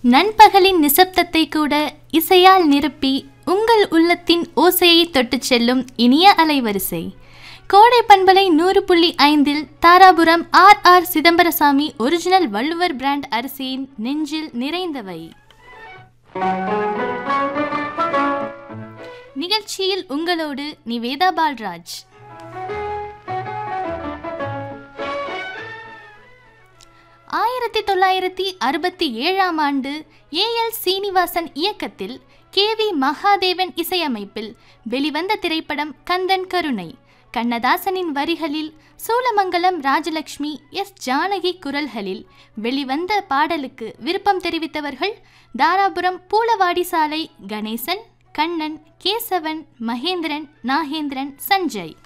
நண்பகலின் நிசப்தத்தை கூட இசையால் நிரப்பி உங்கள் உள்ளத்தின் ஓசையை தொட்டுச் செல்லும் இனிய அலைவரிசை கோடை பண்பலை நூறு புள்ளி ஐந்தில் Dharapuram R R Chidambarasamy original Valluvar brand அரிசியின் நெஞ்சில் நிறைந்தவை நிகழ்ச்சியில் உங்களோடு நிவேதா பால்ராஜ் ஆயிரத்தி தொள்ளாயிரத்தி அறுபத்தி ஏழாம் ஆண்டு ஏ எல் சீனிவாசன் இயக்கத்தில் கே வி மகாதேவன் இசையமைப்பில் வெளிவந்த திரைப்படம் கந்தன் கருணை கண்ணதாசனின் வரிகளில் சூலமங்கலம் ராஜலக்ஷ்மி எஸ் ஜானகி குரல்களில் வெளிவந்த பாடலுக்கு விருப்பம் தெரிவித்தவர்கள் தாராபுரம் பூலவாடி சாலை கணேசன் கண்ணன் கேசவன் மகேந்திரன் நாகேந்திரன் சஞ்சய்